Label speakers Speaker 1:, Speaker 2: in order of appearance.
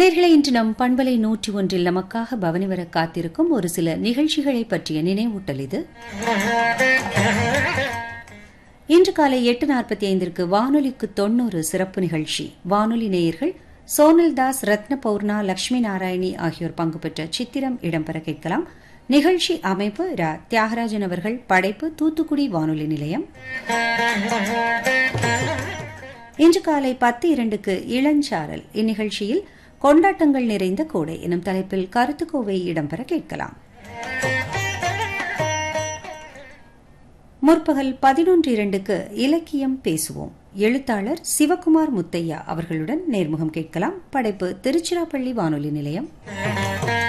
Speaker 1: நேர்களை இன்று நம் பண்பலை நூற்றி ஒன்றில் நமக்காக பவனி வர காத்திருக்கும் ஒரு சில நிகழ்ச்சிகளை பற்றிய நினைவூட்டல் இது இன்று காலை எட்டு நாற்பத்தி ஐந்திற்கு வானொலிக்கு தொன்னூறு சிறப்பு நிகழ்ச்சி வானொலி நேயர்கள் சோனல் தாஸ் ரத்ன பௌர்ணா லட்சுமி நாராயணி ஆகியோர் பங்கு பெற்ற சித்திரம் இடம்பெற கேட்கலாம் நிகழ்ச்சி அமைப்பு ரா தியாகராஜன் அவர்கள் படைப்பு தூத்துக்குடி வானொலி நிலையம் இன்று காலை பத்து இரண்டுக்கு இளஞ்சாரல் இந்நிகழ்ச்சியில் கொண்டாட்டங்கள் நிறைந்த கோடை எனும் தலைப்பில் கருத்துக்கோவை இடம்பெற கேட்கலாம் முற்பகல் பதினொன்று இரண்டுக்கு இலக்கியம் பேசுவோம் எழுத்தாளர் சிவகுமார் முத்தையா அவர்களுடன் நேர்முகம் கேட்கலாம் படைப்பு திருச்சிராப்பள்ளி வானொலி நிலையம்